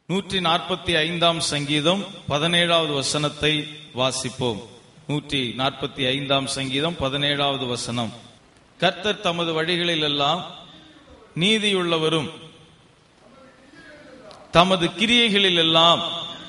நூற்றி நாற்பத்தி ஐந்தாம் சங்கீதம் பதினேழாவது வசனத்தை வாசிப்போம் நூற்றி நாற்பத்தி ஐந்தாம் சங்கீதம் பதினேழாவது வசனம் கர்த்தர் தமது வழிகளில் எல்லாம் நீதியுள்ளவரும் தமது கிரியைகளில் எல்லாம்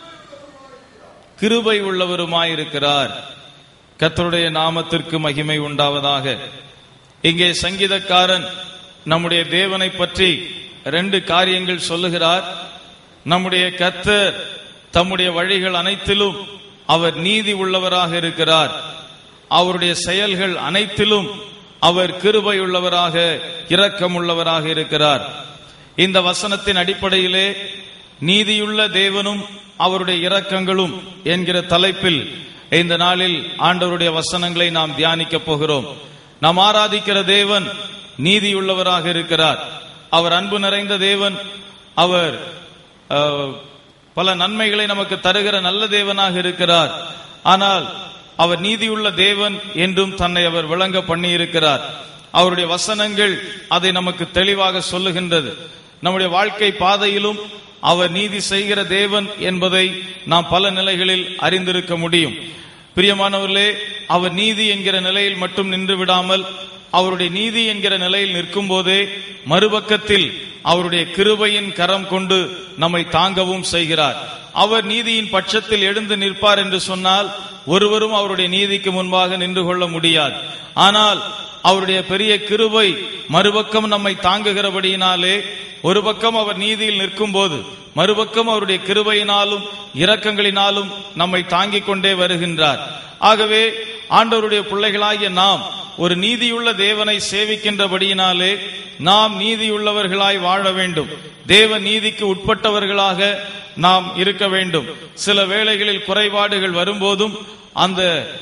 கிருபை உள்ளவருமாயிருக்கிறார் கர்த்தருடைய நாமத்திற்கு மகிமை உண்டாவதாக இங்கே சங்கீதக்காரன் நம்முடைய தேவனை பற்றி ரெண்டு காரியங்கள் சொல்லுகிறார் நம்முடைய கர்த்தர் தம்முடைய வழிகள் அனைத்திலும் அவர் நீதி உள்ளவராக இருக்கிறார் அவருடைய செயல்கள் அனைத்திலும் அவர் கிருபை உள்ளவராக இரக்கம் உள்ளவராக இருக்கிறார் இந்த வசனத்தின் அடிப்படையிலே நீதியுள்ள தேவனும் அவருடைய இரக்கங்களும் என்கிற தலைப்பில் இந்த நாளில் ஆண்டவருடைய வசனங்களை நாம் தியானிக்க போகிறோம் நாம் ஆராதிக்கிற தேவன் நீதியுள்ளவராக இருக்கிறார் அவர் அன்பு நிறைந்த தேவன் அவர் அஹ், பல நன்மைகளை நமக்கு தருகிற நல்ல தேவனாக இருக்கிறார் ஆனால் அவர் நீதியுள்ள தேவன் என்றும் தன்னை அவர் விளங்க பண்ணி இருக்கிறார் அவருடைய வசனங்கள் அதை நமக்கு தெளிவாக சொல்லுகின்றது நம்முடைய வாழ்க்கை பாதையிலும் அவர் நீதி செய்கிற தேவன் என்பதை நாம் பல நிலைகளில் அறிந்திருக்க முடியும் பிரியமானவர்களே அவர் நீதி என்கிற நிலையில் மட்டும் நின்று விடாமல் அவருடைய நீதி என்கிற நிலையில் நிற்கும் போதே மறுபக்கத்தில் அவருடைய கிருபையின் கரம் கொண்டு நம்மை தாங்கவும் செய்கிறார் அவர் நீதியின் பட்சத்தில் எழுந்து நிற்பார் என்று சொன்னால் ஒருவரும் அவருடைய நீதிக்கு முன்பாக நின்று கொள்ள முடியாது ஆனால் அவருடைய பெரிய கிருபை மறுபக்கம் நம்மை தாங்குகிறபடியினாலே ஒரு பக்கம் அவர் நீதியில் நிற்கும் போது மறுபக்கம் அவருடைய கிருபையினாலும் இரக்கங்களினாலும் நம்மை தாங்கிக் கொண்டே வருகின்றார் ஆகவே ஆண்டவருடைய பிள்ளைகளாகிய நாம் ஒரு நீதியுள்ள தேவனை சேவிக்கின்றபடியினாலே நாம் நீதியுள்ளவர்களாய் வாழ வேண்டும் தேவ நீதிக்கு உட்பட்டவர்களாக நாம் இருக்க வேண்டும் சில வேளைகளில் குறைபாடுகள் வரும்போதும் அந்த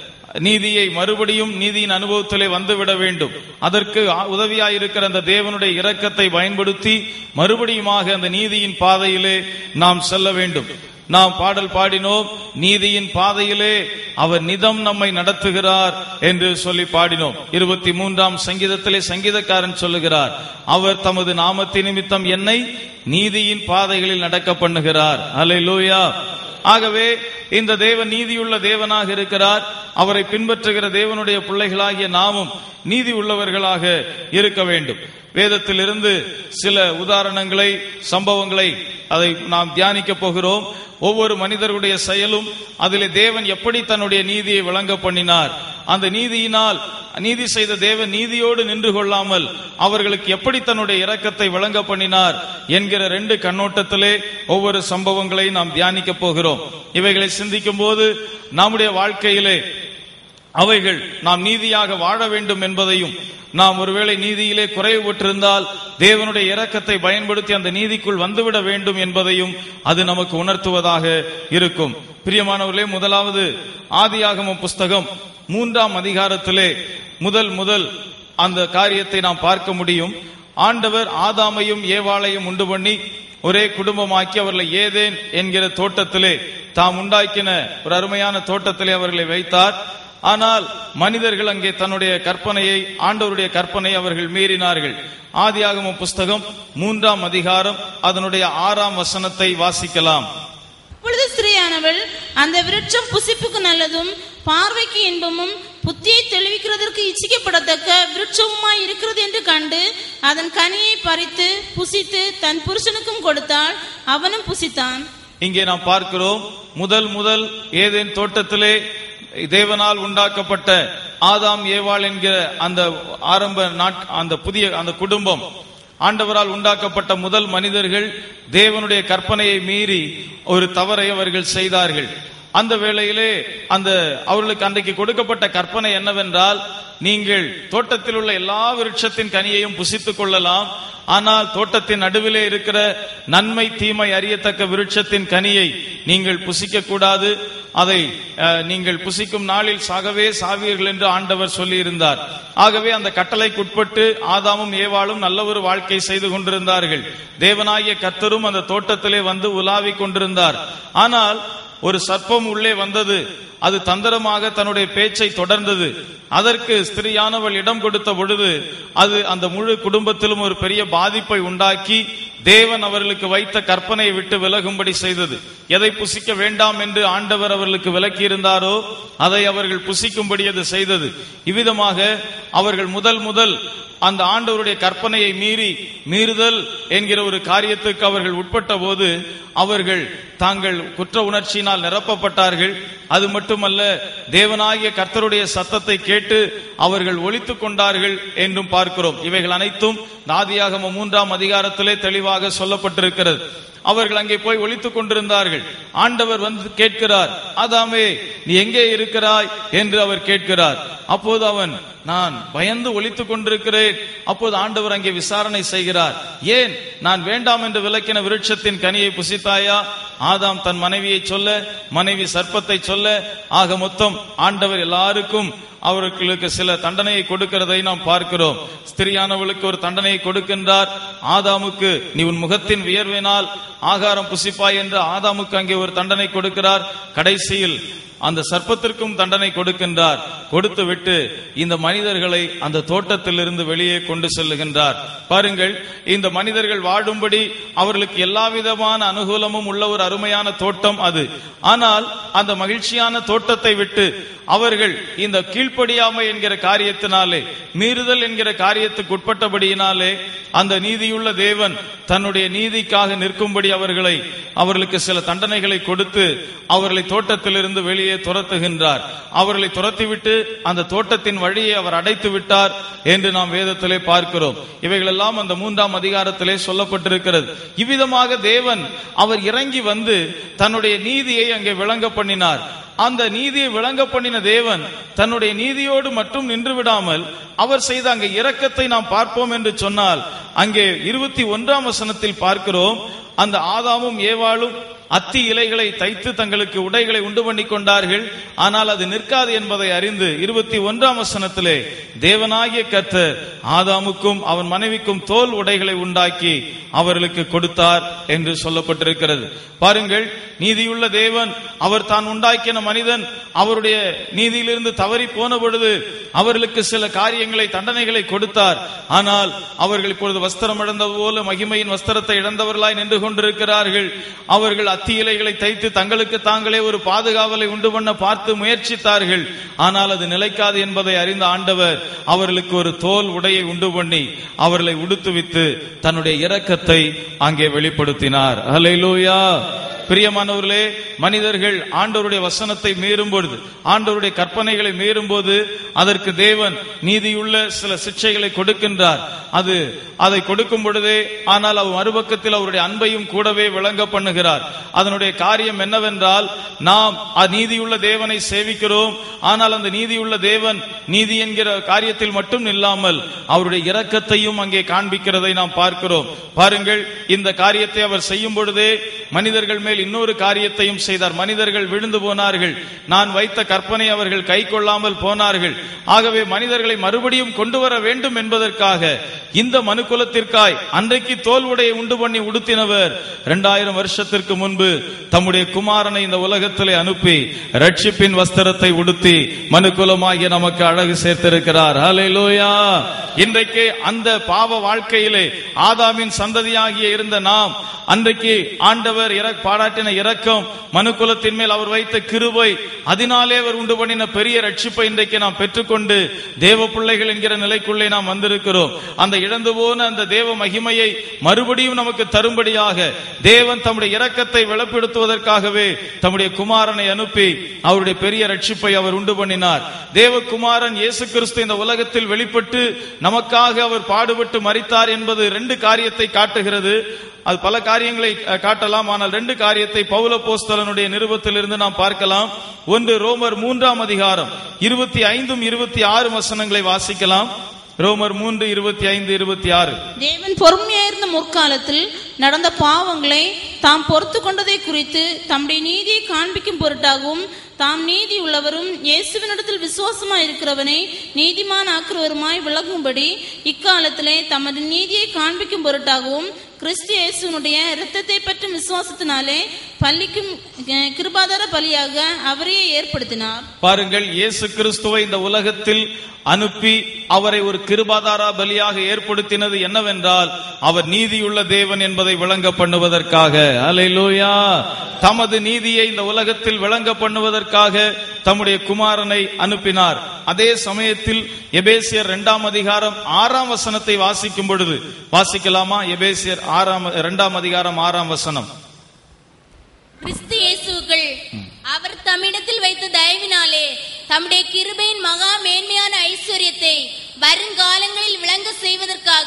நீதியை மறுபடியும் நீதியின் அனுபவத்திலே வந்துவிட வேண்டும் அதற்கு உதவியாயிருக்கிற அந்த தேவனுடைய இரக்கத்தை பயன்படுத்தி மறுபடியுமாக அந்த நீதியின் பாதையிலே நாம் செல்ல வேண்டும் நாம் பாடல் பாடினோம் நீதியின் பாதையிலே அவர் நிதம் நம்மை நடத்துகிறார் என்று சொல்லி பாடினோம் இருபத்தி மூன்றாம் சங்கீதத்திலே சங்கீதக்காரன் சொல்லுகிறார் அவர் தமது நாமத்தின் நிமித்தம் என்னை நீதியின் பாதைகளில் நடக்க பண்ணுகிறார் அல்லேலூயா ஆகவே இந்த தேவன் நீதியுள்ள தேவனாக இருக்கிறார் அவரை பின்பற்றுகிற தேவனுடைய பிள்ளைகளாகிய நாமும் நீதி உள்ளவர்களாக இருக்க வேண்டும் வேதத்திலிருந்து சில உதாரணங்களை சம்பவங்களை அதை நாம் தியானிக்க போகிறோம் ஒவ்வொரு மனிதருடைய செயலும் அதிலே தேவன் எப்படி தன்னுடைய நீதியை விளங்க பண்ணினார் அந்த நீதியினால் நீதி செய்த தேவன் நீதியோடு நின்று கொள்ளாமல் அவர்களுக்கு எப்படி தன்னுடைய இரக்கத்தை விளங்க பண்ணினார் என்கிற ரெண்டு கண்ணோட்டத்திலே ஒவ்வொரு சம்பவங்களை நாம் தியானிக்க போகிறோம் இவைகளை சிந்திக்கும் போது நம்முடைய வாழ்க்கையிலே அவைகள் நாம் நீதியாக வாழ வேண்டும் என்பதையும் நாம் ஒருவேளை நீதியிலே குறைவுபட்டிருந்தால் தேவனுடைய இரக்கத்தை பயன்படுத்தி அந்த நீதிக்குள் வந்துவிட வேண்டும் என்பதையும் அது நமக்கு உணர்த்துவதாக இருக்கும் பிரியமானவர்களே முதலாவது ஆதியாகம புஸ்தகம் மூன்றாம் அதிகாரத்திலே முதல் முதல் அந்த காரியத்தை நாம் பார்க்க முடியும் ஆண்டவர் ஆதாமையும் ஏவாளையும் உண்டு பண்ணி ஒரே குடும்பமாக்கி அவர்களை ஏதேன் என்கிற தோட்டத்திலே தாம் உண்டாக்கின ஒரு அருமையான தோட்டத்திலே அவர்களை வைத்தார் ஆனால் மனிதர்கள் அங்கே தன்னுடைய கற்பனையை ஆண்டவருடைய கற்பனை அவர்கள் மீறினார்கள் ஆதியாகம புஸ்தகம் மூன்றாம் அதிகாரம் அதனுடைய ஆறாம் வசனத்தை வாசிக்கலாம் அப்பொழுது ஸ்திரீயானவள் அந்த விருட்சம் புசிப்புக்கு நல்லதும் பார்வைக்கு இன்பமும் புத்தியை தெளிவிக்கிறதற்கு இச்சிக்கப்படத்தக்க விருட்சமுமாய் இருக்கிறது என்று கண்டு அதன் கனியை பறித்து புசித்து தன் புருஷனுக்கும் கொடுத்தாள் அவனும் புசித்தான் இங்கே நாம் பார்க்கிறோம் முதல் முதல் ஏதேன் தோட்டத்திலே தேவனால் உண்டாக்கப்பட்ட ஆதாம் ஏவாள் என்கிற அந்த ஆரம்ப நாட் அந்த புதிய அந்த குடும்பம் ஆண்டவரால் உண்டாக்கப்பட்ட முதல் மனிதர்கள் தேவனுடைய கற்பனையை மீறி ஒரு தவறை அவர்கள் செய்தார்கள் அந்த வேளையிலே அந்த அவர்களுக்கு அன்றைக்கு கொடுக்கப்பட்ட கற்பனை என்னவென்றால் நீங்கள் தோட்டத்தில் உள்ள எல்லா விருட்சத்தின் கனியையும் புசித்துக் கொள்ளலாம் ஆனால் தோட்டத்தின் நடுவிலே இருக்கிற நன்மை தீமை அறியத்தக்க விருட்சத்தின் கனியை நீங்கள் புசிக்க கூடாது அதை அஹ், நீங்கள் புசிக்கும் நாளில் சாகவே சாவீர்கள் என்று ஆண்டவர் சொல்லியிருந்தார் ஆகவே அந்த கட்டளைக்குட்பட்டு ஆதாமும் ஏவாளும் நல்ல ஒரு வாழ்க்கை செய்து கொண்டிருந்தார்கள் தேவனாகிய கர்த்தரும் அந்த தோட்டத்திலே வந்து உலாவிக் கொண்டிருந்தார் ஆனால் ஒரு சர்ப்பம் உள்ளே வந்தது அது தந்திரமாக தன்னுடைய பேச்சை தொடர்ந்தது அதற்கு ஸ்திரியானவள் இடம் கொடுத்த பொழுது அது அந்த முழு குடும்பத்திலும் ஒரு பெரிய பாதிப்பை உண்டாக்கி தேவன் அவர்களுக்கு வைத்த கற்பனையை விட்டு விலகும்படி செய்தது எதை புசிக்க வேண்டாம் என்று ஆண்டவர் அவர்களுக்கு விலக்கி இருந்தாரோ அதை அவர்கள் புசிக்கும்படி அது செய்தது இவ்விதமாக அவர்கள் முதல் முதல் அந்த ஆண்டவருடைய கற்பனையை மீறி மீறுதல் என்கிற ஒரு காரியத்துக்கு அவர்கள் உட்பட்ட போது அவர்கள் தாங்கள் குற்ற உணர்ச்சியினால் நிரப்பப்பட்டார்கள் அது மட்டுமல்ல தேவனாகிய கர்த்தருடைய சத்தத்தை கேட்டு அவர்கள் ஒழித்துக் கொண்டார்கள் என்றும் பார்க்கிறோம் இவைகள் அனைத்தும் நாதியாகம மூன்றாம் அதிகாரத்திலே தெளிவாக சொல்லப்பட்டிருக்கிறது அவர்கள் அங்கே போய் ஒழித்துக் கொண்டிருந்தார்கள் ஆண்டவர் வந்து கேட்கிறார் ஆதாமே நீ எங்கே இருக்கிறாய் என்று அவர் கேட்கிறார் அப்போது அவன் நான் பயந்து ஒழித்துக் கொண்டிருக்கிறேன் அப்போது ஆண்டவர் அங்கே விசாரணை செய்கிறார் ஏன் நான் வேண்டாம் என்று விளக்கின விருட்சத்தின் கனியை புசித்தாயா ஆதாம் தன் மனைவியை சொல்ல மனைவி சர்ப்பத்தை சொல்ல ஆக மொத்தம் ஆண்டவர் எல்லாருக்கும் அவர்களுக்கு சில தண்டனையை கொடுக்கிறதை நாம் பார்க்கிறோம் ஸ்திரியானவளுக்கு ஒரு தண்டனையை கொடுக்கின்றார் ஆதாமுக்கு நீ உன் முகத்தின் வியர்வினால் ஆகாரம் புசிப்பாய் என்று ஆதாமுக்கு அங்கே ஒரு தண்டனை கொடுக்கிறார் கடைசியில் அந்த சர்ப்பத்திற்கும் தண்டனை கொடுக்கின்றார் கொடுத்து விட்டு இந்த மனிதர்களை அந்த தோட்டத்திலிருந்து வெளியே கொண்டு செல்லுகின்றார் பாருங்கள் இந்த மனிதர்கள் வாழும்படி அவர்களுக்கு எல்லா விதமான அனுகூலமும் உள்ள ஒரு அருமையான தோட்டம் அது ஆனால் அந்த மகிழ்ச்சியான தோட்டத்தை விட்டு அவர்கள் இந்த கீழ்ப்படியாமை என்கிற காரியத்தினாலே மீறுதல் என்கிற காரியத்துக்கு உட்பட்டபடியினாலே அந்த நீதியுள்ள தேவன் தன்னுடைய நீதிக்காக நிற்கும்படி அவர்களை அவர்களுக்கு சில தண்டனைகளை கொடுத்து அவர்களை தோட்டத்திலிருந்து வெளியே துரத்துகின்றார் அவர்களை துரத்திவிட்டு அந்த தோட்டத்தின் வழியை அவர் அடைத்து விட்டார் என்று நாம் வேதத்திலே பார்க்கிறோம் இவைகளெல்லாம் அந்த மூன்றாம் அதிகாரத்திலே சொல்லப்பட்டிருக்கிறது இவ்விதமாக தேவன் அவர் இறங்கி வந்து தன்னுடைய நீதியை அங்கே விளங்க பண்ணினார் அந்த நீதியை விளங்க பண்ணின தேவன் தன்னுடைய நீதியோடு மட்டும் நின்று விடாமல் அவர் செய்த அங்கே இரக்கத்தை நாம் பார்ப்போம் என்று சொன்னால் அங்கே இருபத்தி ஒன்றாம் வசனத்தில் பார்க்கிறோம் அந்த ஆதாமும் ஏவாளும் அத்தி இலைகளை தைத்து தங்களுக்கு உடைகளை உண்டு பண்ணி கொண்டார்கள் ஆனால் அது நிற்காது என்பதை அறிந்து இருபத்தி ஒன்றாம் வசனத்திலே தேவனாகிய கர்த்தர் ஆதாமுக்கும் அவன் மனைவிக்கும் தோல் உடைகளை உண்டாக்கி அவர்களுக்கு கொடுத்தார் என்று சொல்லப்பட்டிருக்கிறது பாருங்கள் நீதியுள்ள தேவன் அவர் தான் உண்டாக்கின மனிதன் அவருடைய நீதியிலிருந்து தவறி போன பொழுது அவர்களுக்கு சில காரியங்களை தண்டனைகளை கொடுத்தார் ஆனால் அவர்கள் இப்பொழுது வஸ்திரம் இழந்தது போல மகிமையின் வஸ்திரத்தை இழந்தவர்களாய் நின்று கொண்டிருக்கிறார்கள் அவர்கள் அத்தி இலைகளை தைத்து தங்களுக்கு தாங்களே ஒரு பாதுகாவலை உண்டு பண்ண பார்த்து முயற்சித்தார்கள் ஆனால் அது நிலைக்காது என்பதை அறிந்த ஆண்டவர் அவர்களுக்கு ஒரு தோல் உடையை உண்டு பண்ணி அவர்களை உடுத்துவித்து தன்னுடைய இரக்கத்தை அங்கே வெளிப்படுத்தினார் ஹalleluya பிரியமானவர்களே மனிதர்கள் ஆண்டவருடைய வசனத்தை மீறும் பொழுது ஆண்டவருடைய கற்பனைகளை மீறும் போது அதற்கு தேவன் நீதியுள்ள சில சிக்ஷைகளை கொடுக்கின்றார் அது அதை கொடுக்கும் பொழுதே ஆனால் அவர் மறுபக்கத்தில் அவருடைய அன்பையும் கூடவே விளங்க பண்ணுகிறார் அதனுடைய காரியம் என்னவென்றால் நாம் நீதியுள்ள தேவனை சேவிக்கிறோம் ஆனால் அந்த நீதியுள்ள தேவன் நீதி என்கிற காரியத்தில் மட்டும் இல்லாமல் அவருடைய இரக்கத்தையும் அங்கே காண்பிக்கிறதை நாம் பார்க்கிறோம் பாருங்கள் இந்த காரியத்தை அவர் செய்யும் பொழுதே மனிதர்கள் மேல் இன்னொரு காரியத்தையும் செய்தார் மனிதர்கள் விழுந்து போனார்கள் நான் வைத்த கற்பனை அவர்கள் கை கொள்ளாமல் போனார்கள் ஆகவே மனிதர்களை மறுபடியும் கொண்டு வர வேண்டும் என்பதற்காக இந்த மனுக்குலத்திற்காய் அன்றைக்கு தோல் உடையை உண்டு பண்ணி உடுத்தினவர் இரண்டாயிரம் வருஷத்திற்கு முன்பு தம்முடைய குமாரனை இந்த உலகத்திலே அனுப்பி ரட்சிப்பின் வஸ்திரத்தை உடுத்தி மனுக்குலமாகிய நமக்கு அழகு சேர்த்திருக்கிறார் ஹalleluya இன்றைக்கு அந்த பாவ வாழ்க்கையிலே ஆதாமின் சந்ததியாகிய இருந்த நாம் அன்றைக்கு ஆண்டவர் இறக் பாராட்டின இரக்கம் மனுக்குலத்தின் மேல் அவர் வைத்த கிருபை அதனாலே அவர் உண்டு பண்ணின பெரிய ரட்சிப்பை இன்றைக்கு நாம் பெற்றுக்கொண்டு தேவ பிள்ளைகள் என்கிற நிலைக்குள்ளே நாம் வந்திருக்கிறோம் அந்த இழந்து போன அந்த தேவ மகிமையை மறுபடியும் நமக்கு தரும்படியாக தேவன் தம்முடைய இரக்கத்தை வெளிப்படுத்துவதற்காகவே தம்முடைய குமாரனை அனுப்பி அவருடைய பெரிய ரட்சிப்பை அவர் உண்டு பண்ணினார் தேவகுமாரன் இயேசு கிறிஸ்து இந்த உலகத்தில் வெளிப்பட்டு நமக்காக அவர் பாடுபட்டு மரித்தார் என்பது ரெண்டு காரியத்தை காட்டுகிறது அது பல காரியங்களை அஹ், காட்டலாம் ஆனால் ரெண்டு காரியத்தை பவுல போஸ்தலனுடைய நிருபத்திலிருந்து நாம் பார்க்கலாம் ஒன்று ரோமர் மூன்றாம் அதிகாரம் இருபத்தி ஐந்தும் இருபத்தி ஆறு வசனங்களை வாசிக்கலாம் ரோமர் மூன்று இருபத்தி ஐந்து இருபத்தி ஆறு தேவன் பொறுமையாயிருந்த முற்காலத்தில் நடந்த பாவங்களை தாம் பொறுத்து கொண்டதை குறித்து தம்முடைய நீதியை காண்பிக்கும் பொருட்டாகவும் தாம் நீதி உள்ளவரும் இயேசுவினிடத்தில் விசுவாசமாய் இருக்கிறவனை நீதிமான் ஆக்குறவருமாய் விளங்கும்படி இக்காலத்திலே தமது நீதியை காண்பிக்கும் பொருட்டாகவும் கிறிஸ்து இயேசுனுடைய இரத்தத்தை பற்றும் விசுவாசத்தினாலே பள்ளிக்கும் அஹ், கிருபாதார பலியாக அவரையே ஏற்படுத்தினார் பாருங்கள் இயேசு கிறிஸ்துவை இந்த உலகத்தில் அனுப்பி அவரை ஒரு கிருபாதாரா பலியாக ஏற்படுத்தினது என்னவென்றால் அவர் நீதியுள்ள தேவன் என்பதை விளங்க பண்ணுவதற்காக அல்லேலூயா தமது நீதியை இந்த உலகத்தில் விளங்க பண்ணுவதற்காக தம்முடைய குமாரனை அனுப்பினார் அதே சமயத்தில் எபேசியர் இரண்டாம் அதிகாரம் ஆறாம் வசனத்தை வாசிக்கும் பொழுது வாசிக்கலாமா எபேசியர் ஆறாம் இரண்டாம் அதிகாரம் ஆறாம் வசனம் கிறிஸ்து இயேசுவுக்குள் அவர் தம்மிடத்தில் வைத்த தயவினாலே தம்முடைய கிருபையின் மகா மேன்மையான ஐஸ்வர்யத்தை வருங்காலங்களில் விளங்க செய்வதற்காக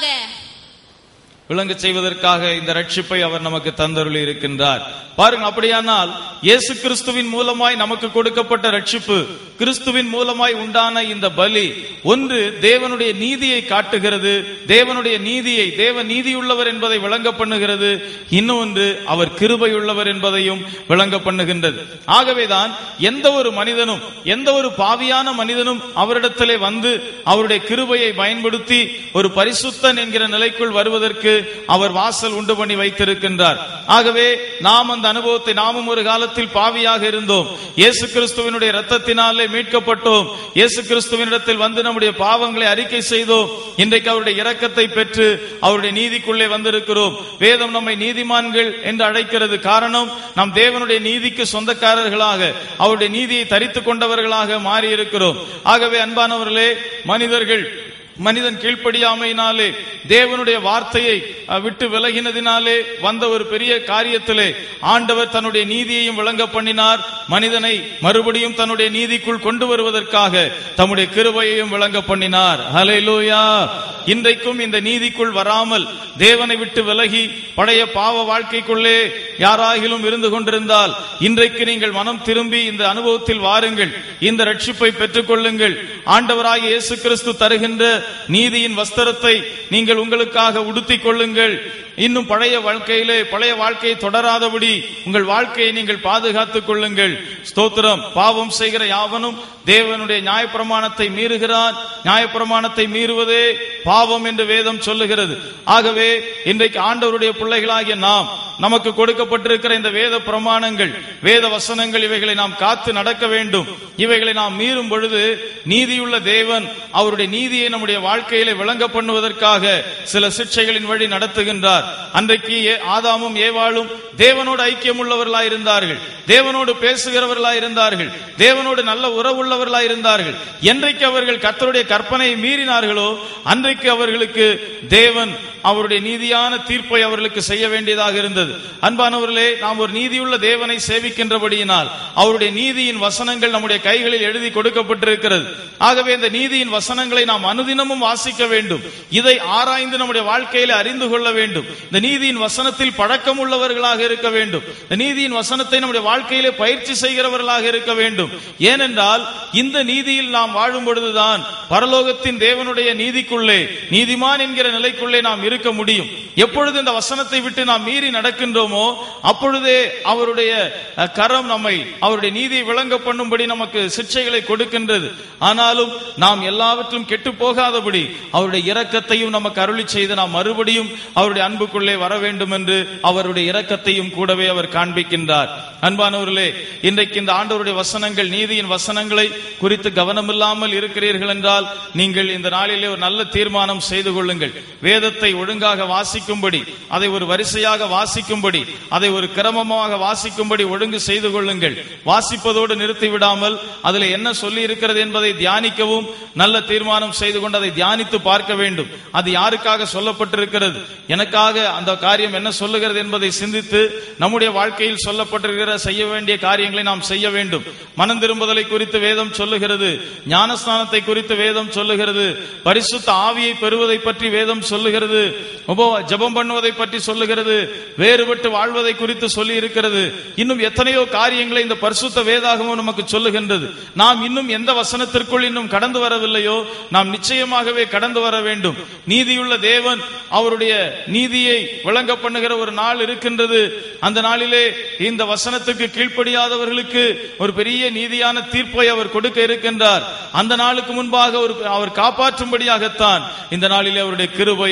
விளங்க செய்வதற்காக இந்த ரட்சிப்பை அவர் நமக்கு தந்தருளி இருக்கின்றார் பாருங்க அப்படியானால் இயேசு கிறிஸ்துவின் மூலமாய் நமக்கு கொடுக்கப்பட்ட ரட்சிப்பு கிறிஸ்துவின் மூலமாய் உண்டான இந்த பலி ஒன்று தேவனுடைய நீதியை காட்டுகிறது தேவனுடைய நீதியை தேவ நீதியுள்ளவர் என்பதை விளங்க பண்ணுகிறது இன்னொன்று அவர் கிருபையுள்ளவர் என்பதையும் விளங்க பண்ணுகின்றது ஆகவேதான் எந்த ஒரு மனிதனும் எந்த ஒரு பாவியான மனிதனும் அவரிடத்திலே வந்து அவருடைய கிருபையை பயன்படுத்தி ஒரு பரிசுத்தன் என்கிற நிலைக்குள் வருவதற்கு அவர் வாசல் உண்டு பண்ணி வைத்திருக்கின்றார் ஆகவே நாம் அந்த அனுபவத்தை நாமும் ஒரு காலத்தில் பாவியாக இருந்தோம் இயேசு கிறிஸ்துவினுடைய ரத்தத்தினாலே மீட்கப்பட்டோம் இயேசு கிறிஸ்துவினிடத்தில் வந்து நம்முடைய பாவங்களை அறிக்கை செய்தோம் இன்றைக்கு அவருடைய இரக்கத்தை பெற்று அவருடைய நீதிக்குள்ளே வந்திருக்கிறோம் வேதம் நம்மை நீதிமான்கள் என்று அழைக்கிறது காரணம் நாம் தேவனுடைய நீதிக்கு சொந்தக்காரர்களாக அவருடைய நீதியை தரித்துக் கொண்டவர்களாக மாறி இருக்கிறோம் ஆகவே அன்பானவர்களே மனிதர்கள் மனிதன் கீழ்ப்படியாமையினாலே தேவனுடைய வார்த்தையை அஹ், விட்டு விலகினதினாலே வந்த ஒரு பெரிய காரியத்திலே ஆண்டவர் தன்னுடைய நீதியையும் விளங்க பண்ணினார் மனிதனை மறுபடியும் தன்னுடைய நீதிக்குள் கொண்டு வருவதற்காக தம்முடைய கிருபையையும் விளங்க பண்ணினார் ஹalleluya இன்றைக்கும் இந்த நீதிக்குள் வராமல் தேவனை விட்டு விலகி பழைய பாவ வாழ்க்கைக்குள்ளே யாராகிலும் இருந்து கொண்டிருந்தால் இன்றைக்கு நீங்கள் மனம் திரும்பி இந்த அனுபவத்தில் வாருங்கள் இந்த ரட்சிப்பை பெற்றுக் கொள்ளுங்கள் ஆண்டவராகிய இயேசு கிறிஸ்து தருகின்ற நீதியின் வஸ்திரத்தை நீங்கள் உங்களுக்காக உடுத்திக் கொள்ளுங்கள் இன்னும் பழைய வாழ்க்கையிலே பழைய வாழ்க்கையை தொடராதபடி உங்கள் வாழ்க்கையை நீங்கள் பாதுகாத்துக் கொள்ளுங்கள் ஸ்தோத்திரம் பாவம் செய்கிற யாவனும் தேவனுடைய நியாயப்பிரமாணத்தை மீறுகிறான் நியாயப்பிரமாணத்தை மீறுவதே பாவம் என்று வேதம் சொல்லுகிறது ஆகவே இன்றைக்கு ஆண்டவருடைய பிள்ளைகளாகிய நாம் நமக்கு கொடுக்கப்பட்டிருக்கிற இந்த வேத பிரமாணங்கள் வேத வசனங்கள் இவைகளை நாம் காத்து நடக்க வேண்டும் இவைகளை நாம் மீறும் பொழுது நீதியுள்ள தேவன் அவருடைய நீதியை நம்முடைய வாழ்க்கையிலே விளங்க பண்ணுவதற்காக சில சிக்ஷைகளின் வழி நடத்துகின்றார் அன்றைக்கு ஏ- ஆதாமும் ஏவாளும் தேவனோடு ஐக்கியம் உள்ளவர்களாய் இருந்தார்கள் தேவனோடு பேசுகிறவர்களாய் இருந்தார்கள் தேவனோடு நல்ல உறவுள்ளவர்களாய் இருந்தார்கள் என்றைக்கு அவர்கள் கர்த்தருடைய கற்பனையை மீறினார்களோ அன்றைக்கு அவர்களுக்கு தேவன் அவருடைய நீதியான தீர்ப்பை அவர்களுக்கு செய்ய வேண்டியதாக இருந்தது அன்பானவர்களே நாம் ஒரு நீதியுள்ள தேவனை சேவிக்கின்றபடியினால் அவருடைய நீதியின் வசனங்கள் நம்முடைய கைகளில் எழுதி கொடுக்கப்பட்டிருக்கிறது ஆகவே இந்த நீதியின் வசனங்களை நாம் அனுதினமும் வாசிக்க வேண்டும் இதை ஆராய்ந்து நம்முடைய வாழ்க்கையில அறிந்து கொள்ள வேண்டும் இந்த நீதியின் வசனத்தில் பழக்கம் உள்ளவர்களாக இருக்க வேண்டும் இந்த நீதியின் வசனத்தை நம்முடைய வாழ்க்கையிலே பயிற்சி செய்கிறவர்களாக இருக்க வேண்டும் ஏனென்றால் இந்த நீதியில் நாம் வாழும் பொழுதுதான் பரலோகத்தின் தேவனுடைய நீதிக்குள்ளே நீதிமான் என்கிற நிலைக்குள்ளே நாம் இருக்க முடியும் எப்பொழுது இந்த வசனத்தை விட்டு நாம் மீறி நடக்கின்றோமோ அப்பொழுதே அவருடைய அஹ், கரம் நம்மை அவருடைய நீதியை விளங்க பண்ணும்படி நமக்கு சிக்ஷைகளை கொடுக்கின்றது ஆனாலும் நாம் எல்லாவற்றிலும் கெட்டு போகாதபடி அவருடைய இரக்கத்தையும் நமக்கு அருளி செய்து நாம் மறுபடியும் அவருடைய அன்புக்குள்ளே வர வேண்டும் என்று அவருடைய இரக்கத்தையும் கூடவே அவர் காண்பிக்கின்றார் அன்பானவர்களே இன்றைக்கு இந்த ஆண்டவருடைய வசனங்கள் நீதியின் வசனங்களை குறித்து கவனமில்லாமல் இருக்கிறீர்கள் என்றால் நீங்கள் இந்த நாளிலே ஒரு நல்ல தீர்மானம் செய்து கொள்ளுங்கள் வேதத்தை ஒழுங்காக வாசிக்கும்படி அதை ஒரு வரிசையாக வாசிக்கும்படி அதை ஒரு கிரமமாக வாசிக்கும்படி ஒழுங்கு செய்து கொள்ளுங்கள் வாசிப்பதோடு நிறுத்தி விடாமல் அதில் என்ன சொல்லி இருக்கிறது என்பதை தியானிக்கவும் நல்ல தீர்மானம் செய்து கொண்டு அதை தியானித்து பார்க்க வேண்டும் அது யாருக்காக சொல்லப்பட்டிருக்கிறது எனக்காக அந்த காரியம் என்ன சொல்லுகிறது என்பதை சிந்தித்து நம்முடைய வாழ்க்கையில் சொல்லப்பட்டிருக்கிற செய்ய வேண்டிய காரியங்களை நாம் செய்ய வேண்டும் மனம் திரும்புதலை குறித்து வேதம் சொல்லுகிறது ஞானஸ்நானத்தை குறித்து வேதம் சொல்லுகிறது பரிசுத்த ஆவியை பெறுவதை பற்றி வேதம் சொல்லுகிறது உபவ ஜெபம் பண்ணுவதை பற்றி சொல்லுகிறது வேறுபட்டு வாழ்வதை குறித்து சொல்லி இருக்கிறது இன்னும் எத்தனையோ காரியங்களை இந்த பரிசுத்த வேதாகமும் நமக்கு சொல்லுகின்றது நாம் இன்னும் எந்த வசனத்திற்குள் இன்னும் கடந்து வரவில்லையோ நாம் நிச்சயமாகவே கடந்து வர வேண்டும் நீதியுள்ள தேவன் அவருடைய நீதியை விளங்க பண்ணுகிற ஒரு நாள் இருக்கின்றது அந்த நாளிலே இந்த வசனத்துக்கு கீழ்ப்படியாதவர்களுக்கு ஒரு பெரிய நீதியான தீர்ப்பை அவர் கொடுக்க இருக்கின்றார் அந்த நாளுக்கு முன்பாக ஒரு அவர் காப்பாற்றும்படியாகத்தான் இந்த நாளிலே அவருடைய கிருபையை விளங்க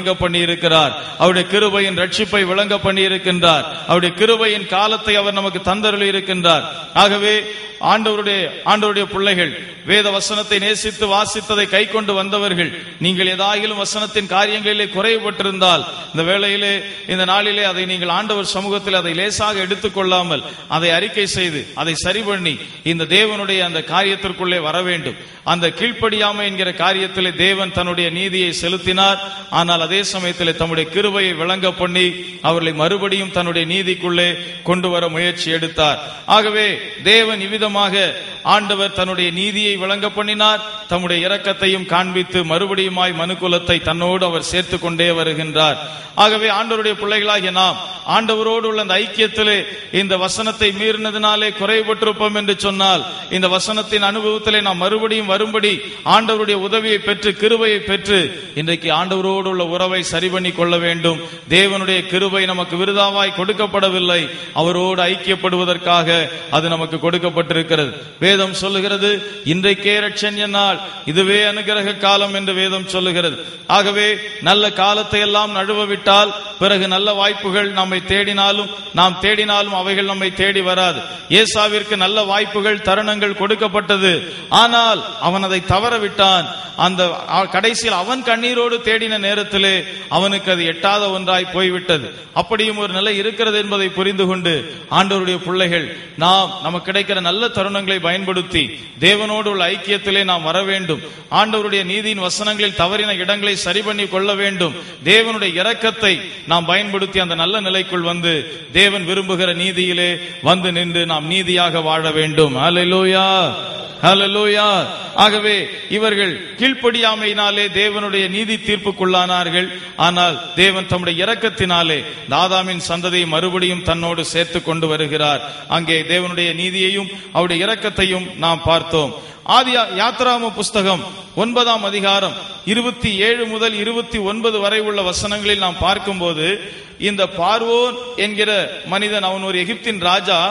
விளங்க பண்ணி இருக்கிறார் அவருடைய கிருபையின் ரட்சிப்பை விளங்க பண்ணி இருக்கின்றார் அவருடைய கிருபையின் காலத்தை அவர் நமக்கு தந்தருளி இருக்கின்றார் ஆகவே ஆண்டவருடைய ஆண்டவருடைய பிள்ளைகள் வேத வசனத்தை நேசித்து வாசித்ததை கை கொண்டு வந்தவர்கள் நீங்கள் ஏதாயிலும் வசனத்தின் காரியங்களிலே குறைவுபட்டிருந்தால் இந்த வேளையிலே இந்த நாளிலே அதை நீங்கள் ஆண்டவர் சமூகத்தில் அதை லேசாக எடுத்துக்கொள்ளாமல் அதை அறிக்கை செய்து அதை சரி பண்ணி இந்த தேவனுடைய அந்த காரியத்திற்குள்ளே வர வேண்டும் அந்த கீழ்ப்படியாமை என்கிற காரியத்திலே தேவன் தன்னுடைய நீதியை செலுத்தினார் ஆனால் அதே சமயத்திலே தம்முடைய கிருபையை விளங்க பண்ணி அவர்களை மறுபடியும் தன்னுடைய நீதிக்குள்ளே கொண்டு வர முயற்சி எடுத்தார் ஆகவே தேவன் இவ்விதமாக ஆண்டவர் தன்னுடைய நீதியை விளங்க பண்ணினார் தம்முடைய இரக்கத்தையும் காண்பித்து மறுபடியுமாய் மனுக்குலத்தை தன்னோடு அவர் சேர்த்து கொண்டே வருகின்றார் ஆகவே ஆண்டவருடைய பிள்ளைகளாகிய நாம் ஆண்டவரோடு உள்ள அந்த ஐக்கியத்திலே இந்த வசனத்தை மீறினதினாலே குறைபட்டிருப்போம் என்று சொன்னால் இந்த வசனத்தின் அனுபவத்திலே நாம் மறுபடியும் வரும்படி ஆண்டவருடைய உதவியை பெற்று கிருபையை பெற்று இன்றைக்கு ஆண்டவரோடு உள்ள உறவை சரி பண்ணி கொள்ள வேண்டும் தேவனுடைய கிருபை நமக்கு விருதாவாய் கொடுக்கப்படவில்லை அவரோடு ஐக்கியப்படுவதற்காக அது நமக்கு கொடுக்கப்பட்டிருக்கிறது வேதம் சொல்லுகிறது இன்றைக்கே ரட்சண்ய நாள் இதுவே அனுகிரக காலம் என்று வேதம் சொல்லுகிறது ஆகவே நல்ல காலத்தை எல்லாம் நழுவ விட்டால் பிறகு நல்ல வாய்ப்புகள் நம்மை தேடினாலும் நாம் தேடினாலும் அவைகள் நம்மை தேடி வராது ஏசாவிற்கு நல்ல வாய்ப்புகள் தருணங்கள் கொடுக்கப்பட்டது ஆனால் அவன் அதை தவற விட்டான் அந்த அ- கடைசியில் அவன் கண்ணீரோடு தேடின நேரத்திலே அவனுக்கு அது எட்டாத ஒன்றாய் போய்விட்டது அப்படியும் ஒரு நிலை இருக்கிறது என்பதை புரிந்து கொண்டு ஆண்டவருடைய பிள்ளைகள் நாம் நமக்கு கிடைக்கிற நல்ல தருணங்களை பயன்படுத்தி தேவனோடு உள்ள ஐக்கியத்திலே நாம் வர வேண்டும் ஆண்டவருடைய நீதியின் வசனங்களில் தவறின இடங்களை சரி பண்ணி கொள்ள வேண்டும் தேவனுடைய இரக்கத்தை நாம் பயன்படுத்தி அந்த நல்ல நிலைக்குள் வந்து தேவன் விரும்புகிற நீதியிலே வந்து நின்று நாம் நீதியாக வாழ வேண்டும் ஹalleluya ஹalleluya ஆகவே இவர்கள் கீழ்ப்படியாமையினாலே தேவனுடைய நீதி தீர்ப்புக்குள்ளானார்கள் ஆனால் தேவன் தம்முடைய இரக்கத்தினாலே தாதாமின் சந்ததியை மறுபடியும் தன்னோடு சேர்த்து கொண்டு வருகிறார் அங்கே தேவனுடைய நீதியையும் அவருடைய இரக்கத்தையும் நாம் பார்த்தோம் ஆதி யாத்ராம புஸ்தகம் ஒன்பதாம் அதிகாரம் இருபத்தி ஏழு முதல் இருபத்தி ஒன்பது வரை உள்ள வசனங்களில் நாம் பார்க்கும்போது இந்த பார்வோன் என்கிற மனிதன் அவன் ஒரு எகிப்தின் ராஜா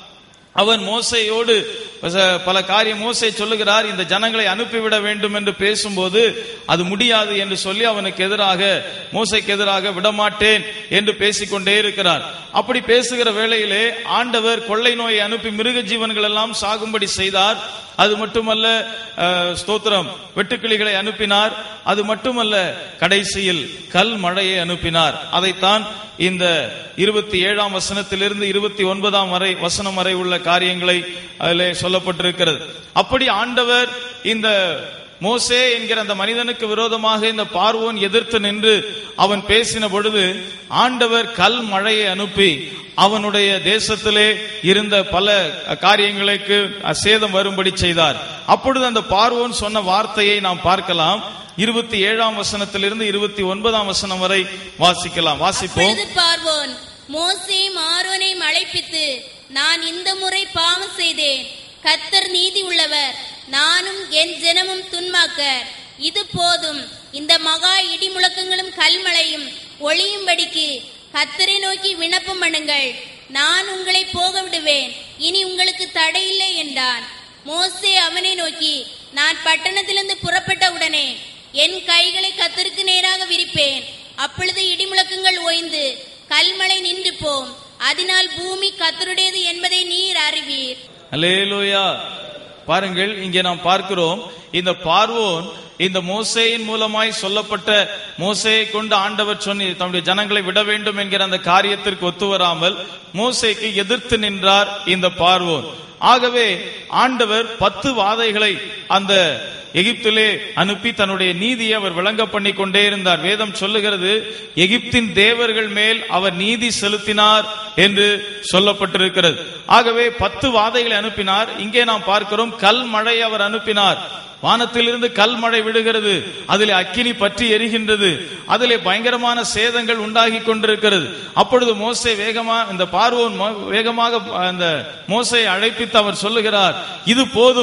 அவன் மோசையோடு பச- பல காரியம் மோசை சொல்லுகிறார் இந்த ஜனங்களை அனுப்பிவிட வேண்டும் என்று பேசும்போது அது முடியாது என்று சொல்லி அவனுக்கு எதிராக மோசைக்கு எதிராக விடமாட்டேன் என்று பேசிக்கொண்டே இருக்கிறார் அப்படி பேசுகிற வேளையிலே ஆண்டவர் கொள்ளை நோயை அனுப்பி மிருக ஜீவன்கள் எல்லாம் சாகும்படி செய்தார் அது மட்டுமல்ல அஹ், ஸ்தோத்திரம் வெட்டுக்கிளிகளை அனுப்பினார் அது மட்டுமல்ல கடைசியில் கல் மழையை அனுப்பினார் அதைத்தான் இந்த இருபத்தி ஏழாம் வசனத்திலிருந்து இருபத்தி ஒன்பதாம் வரை வசனம் வரை உள்ள காரியங்களை அதிலே சொல்லப்பட்டிருக்கிறது அப்படி ஆண்டவர் இந்த மோசே என்கிற அந்த மனிதனுக்கு விரோதமாக இந்த பார்வோன் எதிர்த்து நின்று அவன் பேசின பொழுது ஆண்டவர் கல் மழையை அனுப்பி அவனுடைய தேசத்திலே இருந்த பல காரியங்களுக்கு சேதம் வரும்படி செய்தார் அப்பொழுது அந்த பார்வோன் சொன்ன வார்த்தையை நாம் பார்க்கலாம் இருபத்தி ஏழாம் வசனத்திலிருந்து இருபத்தி ஒன்பதாம் வசனம் வரை வாசிக்கலாம் வாசிப்போம் அப்பொழுது பார்வோன் மோசேயும் ஆரோனையும் அழைப்பித்து நான் இந்த முறை பாவம் செய்தேன் கத்தர் நீதி உள்ளவர் நானும் என் ஜனமும் துன்மாக்கர் இது போதும் இந்த மகா இடி முழக்கங்களும் கல்மழையும் ஒளியும்படிக்கு கத்தரை நோக்கி விண்ணப்பம் பண்ணுங்கள் நான் உங்களை போக விடுவேன் இனி உங்களுக்கு தடையில்லை என்றான் மோசே அவனை நோக்கி நான் பட்டணத்திலிருந்து புறப்பட்ட உடனே என் கைகளை கத்தருக்கு நேராக விரிப்பேன் அப்பொழுது இடிமுழக்கங்கள் ஓய்ந்து கல்மழை நின்று போம் அதனால் பூமி கத்தருடையது என்பதை நீர் அறிவீர் அல்லேலூயா பாருங்கள் இங்கே நாம் பார்க்கிறோம் இந்த பார்வோன் இந்த மோசேயின் மூலமாய் சொல்லப்பட்ட மோசேயை கொண்டு ஆண்டவர் சொன்னி தம்முடைய ஜனங்களை விட வேண்டும் என்கிற அந்த காரியத்திற்கு ஒத்து வராமல் மோசேக்கு எதிர்த்து நின்றார் இந்த பார்வோன் ஆகவே ஆண்டவர் பத்து வாதைகளை அந்த எகிப்திலே அனுப்பி தன்னுடைய நீதியை அவர் விளங்க பண்ணி கொண்டே இருந்தார் வேதம் சொல்லுகிறது எகிப்தின் தேவர்கள் மேல் அவர் நீதி செலுத்தினார் என்று சொல்லப்பட்டிருக்கிறது ஆகவே பத்து வாதைகளை அனுப்பினார் இங்கே நாம் பார்க்கிறோம் கல் மழை அவர் அனுப்பினார் வானத்திலிருந்து கல் மழை விடுகிறது அதிலே அக்கினி பற்றி எரிகின்றது அதிலே பயங்கரமான சேதங்கள் உண்டாகி கொண்டிருக்கிறது அப்பொழுது மோசே வேகமா இந்த பார்வோன் மோ- வேகமாக அந்த மோசையை அழைப்பித்து அவர் சொல்லுகிறார் இது போதும்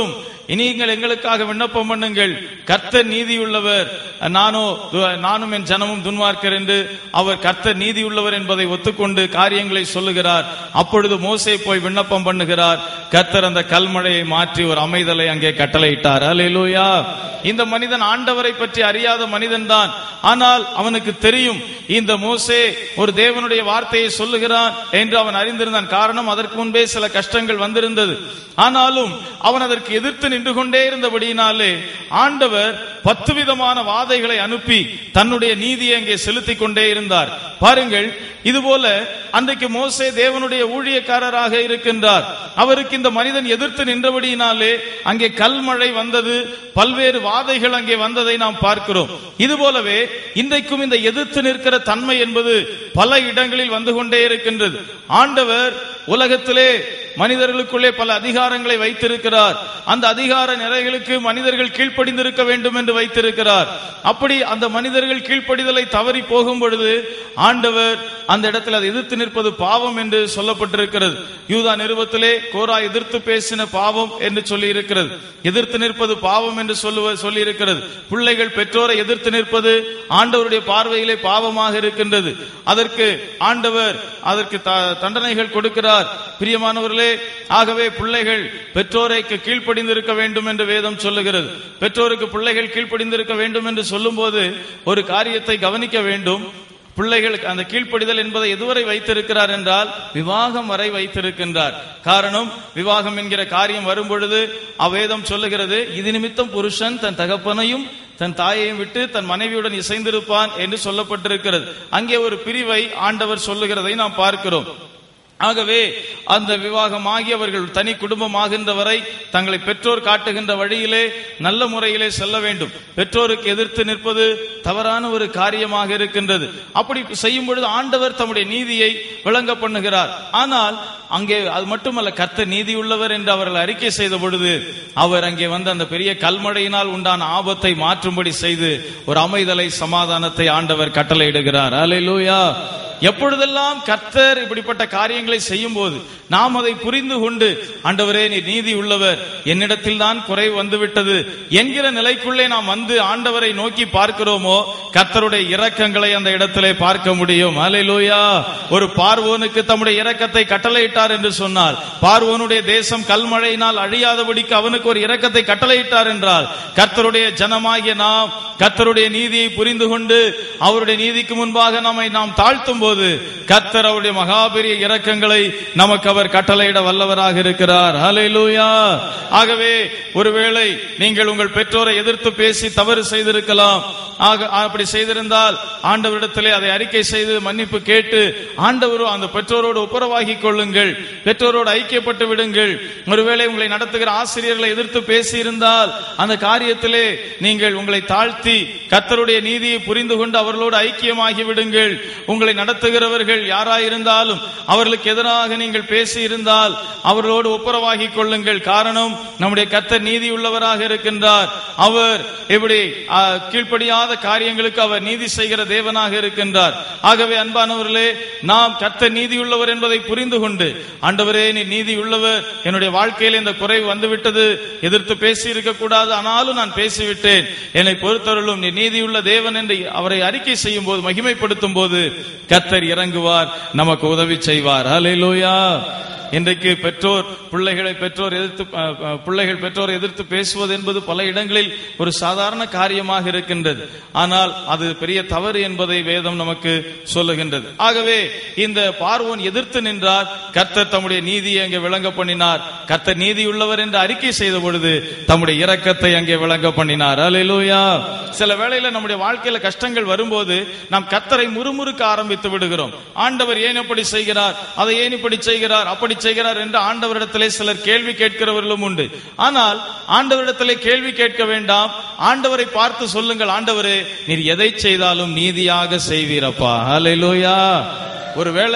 நீங்கள் எங்களுக்காக விண்ணப்பம் பண்ணுங்கள் கர்த்தர் நீதியுள்ளவர் நானோ நானும் என் ஜனமும் துன்மார்க்கர் என்று அவர் கர்த்தர் நீதியுள்ளவர் என்பதை ஒத்துக்கொண்டு காரியங்களை சொல்லுகிறார் அப்பொழுது மோசே போய் விண்ணப்பம் பண்ணுகிறார் கர்த்தர் அந்த கல்மழையை மாற்றி ஒரு அமைதலை அங்கே கட்டளையிட்டார் அல்லேலூயா இந்த மனிதன் ஆண்டவரை பற்றி அறியாத மனிதன் தான் ஆனால் அவனுக்கு தெரியும் இந்த மோசே ஒரு தேவனுடைய வார்த்தையை சொல்லுகிறான் என்று அவன் அறிந்திருந்தான் காரணம் அதற்கு முன்பே சில கஷ்டங்கள் வந்திருந்தது ஆனாலும் அவன் அதற்கு எதிர்த்து நின்று கொண்டே இருந்தபடியினாலே ஆண்டவர் பத்து விதமான வாதைகளை அனுப்பி தன்னுடைய நீதியை அங்கே செலுத்திக் கொண்டே இருந்தார் பாருங்கள் இதுபோல அன்றைக்கு மோசே தேவனுடைய ஊழியக்காரராக இருக்கின்றார் அவருக்கு இந்த மனிதன் எதிர்த்து நின்றபடியினாலே அங்கே கல்மழை வந்தது பல்வேறு வாதைகள் அங்கே வந்ததை நாம் பார்க்கிறோம் இது போலவே இன்றைக்கும் இந்த எதிர்த்து நிற்கிற தன்மை என்பது பல இடங்களில் வந்து கொண்டே இருக்கின்றது ஆண்டவர் உலகத்திலே மனிதர்களுக்குள்ளே பல அதிகாரங்களை வைத்திருக்கிறார் அந்த அதிகார நிலைகளுக்கு மனிதர்கள் கீழ்ப்படிந்திருக்க வேண்டும் என்று வைத்திருக்கிறார் அப்படி அந்த மனிதர்கள் கீழ்ப்படிதலை தவறி போகும் பொழுது ஆண்டவர் அந்த இடத்தில் அதை எதிர்த்து நிற்பது பாவம் என்று சொல்லப்பட்டிருக்கிறது யூதா நிறுவத்திலே கோரா எதிர்த்து பேசின பாவம் என்று சொல்லி இருக்கிறது எதிர்த்து நிற்பது பாவம் என்று சொல்லுவ சொல்லி இருக்கிறது பிள்ளைகள் பெற்றோரை எதிர்த்து நிற்பது ஆண்டவருடைய பார்வையிலே பாவமாக இருக்கின்றது அதற்கு ஆண்டவர் அதற்கு த- தண்டனைகள் கொடுக்கிறார் பிரியமானவர்களே ஆகவே பிள்ளைகள் பெற்றோரைக்கு கீழ்ப்படிந்திருக்க வேண்டும் என்று வேதம் சொல்லுகிறது பெற்றோருக்கு பிள்ளைகள் கீழ்ப்படிந்திருக்க வேண்டும் என்று சொல்லும்போது ஒரு காரியத்தை கவனிக்க வேண்டும் பிள்ளைகளுக்கு அந்த கீழ்ப்படிதல் என்பதை எதுவரை வைத்திருக்கிறார் என்றால் விவாகம் வரை வைத்திருக்கின்றார் காரணம் விவாகம் என்கிற காரியம் வரும் பொழுது அவ்வேதம் சொல்லுகிறது இது நிமித்தம் புருஷன் தன் தகப்பனையும் தன் தாயையும் விட்டு தன் மனைவியுடன் இசைந்திருப்பான் என்று சொல்லப்பட்டிருக்கிறது அங்கே ஒரு பிரிவை ஆண்டவர் சொல்லுகிறதை நாம் பார்க்கிறோம் ஆகவே அந்த விவாகமாகி அவர்கள் தனி குடும்பமாகின்ற வரை தங்களை பெற்றோர் காட்டுகின்ற வழியிலே நல்ல முறையிலே செல்ல வேண்டும் பெற்றோருக்கு எதிர்த்து நிற்பது தவறான ஒரு காரியமாக இருக்கின்றது அப்படி செய்யும் பொழுது ஆண்டவர் தம்முடைய நீதியை விளங்க பண்ணுகிறார் ஆனால் அங்கே அது மட்டுமல்ல கர்த்தர் நீதியுள்ளவர் என்று அவர்கள் அறிக்கை செய்த பொழுது அவர் அங்கே வந்து அந்த பெரிய கல்மழையினால் உண்டான ஆபத்தை மாற்றும்படி செய்து ஒரு அமைதலை சமாதானத்தை ஆண்டவர் கட்டளையிடுகிறார் அல்லேலூயா எப்பொழுதெல்லாம் கர்த்தர் இப்படிப்பட்ட காரியங்களை செய்யும் போது நாம் அதை புரிந்து கொண்டு ஆண்டவரே நீ நீதி உள்ளவர் என்னிடத்தில் தான் குறை வந்துவிட்டது என்கிற நிலைக்குள்ளே நாம் வந்து ஆண்டவரை நோக்கி பார்க்கிறோமோ கர்த்தருடைய இரக்கங்களை அந்த இடத்திலே பார்க்க முடியும் அல்லேலூயா ஒரு பார்வோனுக்கு தம்முடைய இரக்கத்தை கட்டளையிட்டார் என்று சொன்னால் பார்வோனுடைய தேசம் கல்மழையினால் அழியாதபடிக்கு அவனுக்கு ஒரு இரக்கத்தை கட்டளையிட்டார் என்றால் கர்த்தருடைய ஜனமாகிய நாம் கர்த்தருடைய நீதியை புரிந்து கொண்டு அவருடைய நீதிக்கு முன்பாக நம்மை நாம் தாழ்த்தும் போது கர்த்தர் அவருடைய மகாபெரிய இரக்கங்களை நமக்கு அவர் கட்டளையிட வல்லவராக இருக்கிறார் ஹalleluya ஆகவே ஒருவேளை நீங்கள் உங்கள் பெற்றோரை எதிர்த்து பேசி தவறு செய்திருக்கலாம் ஆக அப்படி செய்திருந்தால் ஆண்டவரிடத்திலே அதை அறிக்கை செய்து மன்னிப்பு கேட்டு ஆண்டவரோ அந்த பெற்றோரோடு ஒப்புரவாகி கொள்ளுங்கள் பெற்றோரோடு ஐக்கியப்பட்டு விடுங்கள் ஒருவேளை உங்களை நடத்துகிற ஆசிரியர்களை எதிர்த்து பேசி இருந்தால் அந்த காரியத்திலே நீங்கள் உங்களை தாழ்த்தி கர்த்தருடைய நீதியை புரிந்து கொண்டு அவர்களோடு ஐக்கியமாகி விடுங்கள் உங்களை நடத்துகிறவர்கள் யாராயிருந்தாலும் அவர்களுக்கு எதிராக நீங்கள் பேசி இருந்தால் அவர்களோடு ஒப்புரவாகி கொள்ளுங்கள் காரணம் நம்முடைய கர்த்தர் நீதி உள்ளவராக இருக்கின்றார் அவர் எப்படி ஆ, கீழ்ப்படியாத காரியங்களுக்கு அவர் நீதி செய்கிற தேவனாக இருக்கின்றார் ஆகவே அன்பானவர்களே நாம் கர்த்தர் நீதி உள்ளவர் என்பதை புரிந்து கொண்டு ஆண்டவரே நீ நீதி உள்ளவர் என்னுடைய வாழ்க்கையில் இந்த குறைவு வந்துவிட்டது எதிர்த்து பேசி இருக்க கூடாது ஆனாலும் நான் பேசிவிட்டேன் என்னை பொறுத்தவர்களும் நீ நீதியுள்ள தேவன் என்று அவரை அறிக்கை செய்யும் போது மகிமைப்படுத்தும் போது கர்த்தர் இறங்குவார் நமக்கு உதவி செய்வார் ஹalleluya இன்றைக்கு பெற்றோர் பிள்ளைகளை பெற்றோர் எதிர்த்து அஹ், அஹ், பிள்ளைகள் பெற்றோரை எதிர்த்து பேசுவது என்பது பல இடங்களில் ஒரு சாதாரண காரியமாக இருக்கின்றது ஆனால் அது பெரிய தவறு என்பதை வேதம் நமக்கு சொல்லுகின்றது ஆகவே இந்த பார்வோன் எதிர்த்து நின்றார் கர்த்தர் தம்முடைய நீதியை அங்கே விளங்க பண்ணினார் கர்த்தர் நீதியுள்ளவர் என்று அறிக்கை செய்த பொழுது தம்முடைய இரக்கத்தை அங்கே விளங்க பண்ணினார் அல்லேலூயா சில வேளையில நம்முடைய வாழ்க்கையில கஷ்டங்கள் வரும்போது நாம் கர்த்தரை முறுமுறுக்க ஆரம்பித்து விடுகிறோம் ஆண்டவர் ஏன் அப்படி செய்கிறார் அதை ஏன் இப்படி செய்கிறார் அப்படி செய்கிறார் என்று ஆண்டவரிடத்திலே சிலர் கேள்வி கேட்கிறவர்களும் உண்டு ஆனால் ஆண்டவரிடத்திலே கேள்வி கேட்க வேண்டாம் ஆண்டவரை பார்த்து சொல்லுங்கள் ஆண்டவரே நீர் எதை செய்தாலும் நீதியாக செய்வீரப்பா ஹalleluya ஒருவேளை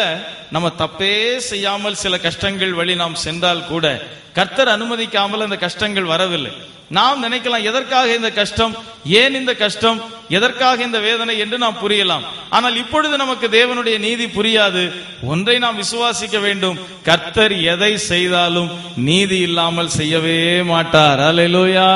நம்ம தப்பே செய்யாமல் சில கஷ்டங்கள் வழி நாம் சென்றால் கூட கர்த்தர் அனுமதிக்காமல் அந்த கஷ்டங்கள் வரவில்லை நாம் நினைக்கலாம் எதற்காக இந்த கஷ்டம் ஏன் இந்த கஷ்டம் எதற்காக இந்த வேதனை என்று நாம் புரியலாம் ஆனால் இப்பொழுது நமக்கு தேவனுடைய நீதி புரியாது ஒன்றை நாம் விசுவாசிக்க வேண்டும் கர்த்தர் எதை செய்தாலும் நீதி இல்லாமல் செய்யவே மாட்டார் அல்லேலூயா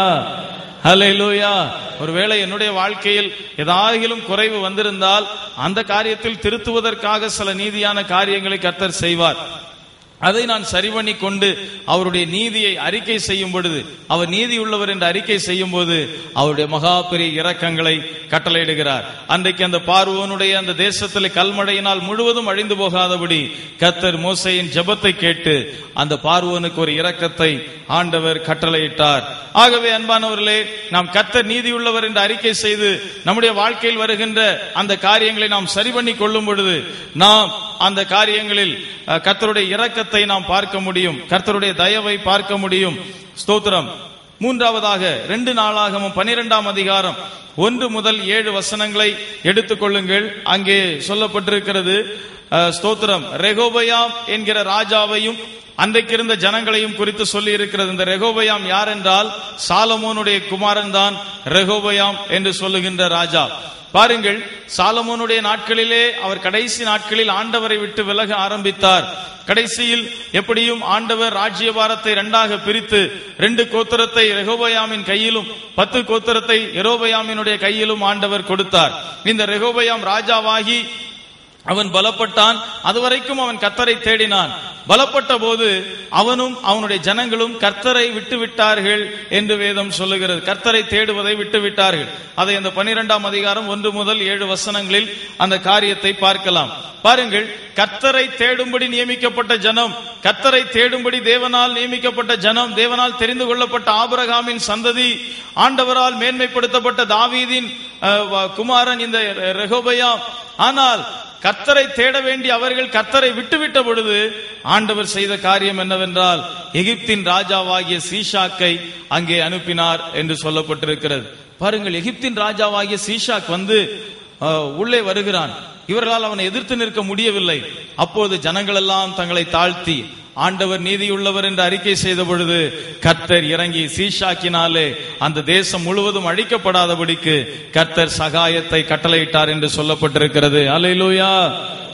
ஹalleluya ஒருவேளை என்னுடைய வாழ்க்கையில் ஏதாகிலும் குறைவு வந்திருந்தால் அந்த காரியத்தில் திருத்துவதற்காக சில நீதியான காரியங்களை கர்த்தர் செய்வார் அதை நான் சரி பண்ணி கொண்டு அவருடைய நீதியை அறிக்கை செய்யும் பொழுது அவர் நீதி உள்ளவர் என்று அறிக்கை செய்யும் போது அவருடைய மகா பெரிய இரக்கங்களை கட்டளையிடுகிறார் அன்றைக்கு அந்த பார்வோனுடைய அந்த தேசத்தில் கல்மழையினால் முழுவதும் அழிந்து போகாதபடி கத்தர் மோசையின் ஜெபத்தை கேட்டு அந்த பார்வோனுக்கு ஒரு இரக்கத்தை ஆண்டவர் கட்டளையிட்டார் ஆகவே அன்பானவர்களே நாம் கத்தர் நீதியுள்ளவர் என்று அறிக்கை செய்து நம்முடைய வாழ்க்கையில் வருகின்ற அந்த காரியங்களை நாம் சரி பண்ணி கொள்ளும் பொழுது நாம் அந்த காரியங்களில் அஹ், கர்த்தருடைய இரக்கத்தை நாம் பார்க்க முடியும் கர்த்தருடைய தயவை பார்க்க முடியும் ஸ்தோத்திரம் மூன்றாவதாக ரெண்டு நாளாகவும் பனிரெண்டாம் அதிகாரம் ஒன்று முதல் ஏழு வசனங்களை எடுத்துக்கொள்ளுங்கள் அங்கே சொல்லப்பட்டிருக்கிறது அஹ், ஸ்தோத்திரம் ரெகோபயாம் என்கிற ராஜாவையும் அன்றைக்கு இருந்த ஜனங்களையும் குறித்து சொல்லி இருக்கிறது இந்த ரெகோபயாம் யார் என்றால் சாலமோனுடைய குமாரன் தான் ரெகோபயாம் என்று சொல்லுகின்ற ராஜா பாருங்கள் சாலமோனுடைய நாட்களிலே அவர் கடைசி நாட்களில் ஆண்டவரை விட்டு விலக ஆரம்பித்தார் கடைசியில் எப்படியும் ஆண்டவர் ராஜ்யபாரத்தை இரண்டாக பிரித்து ரெண்டு கோத்திரத்தை ரெகோபயாமின் கையிலும் பத்து கோத்திரத்தை எரோபயாமினுடைய கையிலும் ஆண்டவர் கொடுத்தார் இந்த ரெகோபயாம் ராஜாவாகி அவன் பலப்பட்டான் அதுவரைக்கும் அவன் கர்த்தரை தேடினான் பலப்பட்ட போது அவனும் அவனுடைய ஜனங்களும் கர்த்தரை விட்டு விட்டார்கள் என்று வேதம் சொல்லுகிறது கர்த்தரை தேடுவதை விட்டு விட்டார்கள் அதை அந்த பனிரெண்டாம் அதிகாரம் ஒன்று முதல் ஏழு வசனங்களில் அந்த காரியத்தை பார்க்கலாம் பாருங்கள் கர்த்தரை தேடும்படி நியமிக்கப்பட்ட ஜனம் கர்த்தரை தேடும்படி தேவனால் நியமிக்கப்பட்ட ஜனம் தேவனால் தெரிந்து கொள்ளப்பட்ட ஆபிரகாமின் சந்ததி ஆண்டவரால் மேன்மைப்படுத்தப்பட்ட தாவீதின் அஹ், வ- குமாரன் இந்த ரெகோபயாம் ஆனால் கர்த்தரை தேட வேண்டி அவர்கள் கர்த்தரை விட்டுவிட்ட பொழுது ஆண்டவர் செய்த காரியம் என்னவென்றால் எகிப்தின் ராஜாவாகிய சீஷாக்கை அங்கே அனுப்பினார் என்று சொல்லப்பட்டிருக்கிறது பாருங்கள் எகிப்தின் ராஜாவாகிய சீஷாக் வந்து அஹ், உள்ளே வருகிறான் இவர்களால் அவனை எதிர்த்து நிற்க முடியவில்லை அப்போது ஜனங்கள் எல்லாம் தங்களை தாழ்த்தி ஆண்டவர் நீதியுள்ளவர் என்று அறிக்கை செய்த பொழுது கர்த்தர் இறங்கி சீஷாக்கினாலே அந்த தேசம் முழுவதும் அழிக்கப்படாதபடிக்கு கர்த்தர் சகாயத்தை கட்டளையிட்டார் என்று சொல்லப்பட்டிருக்கிறது அல்லேலூயா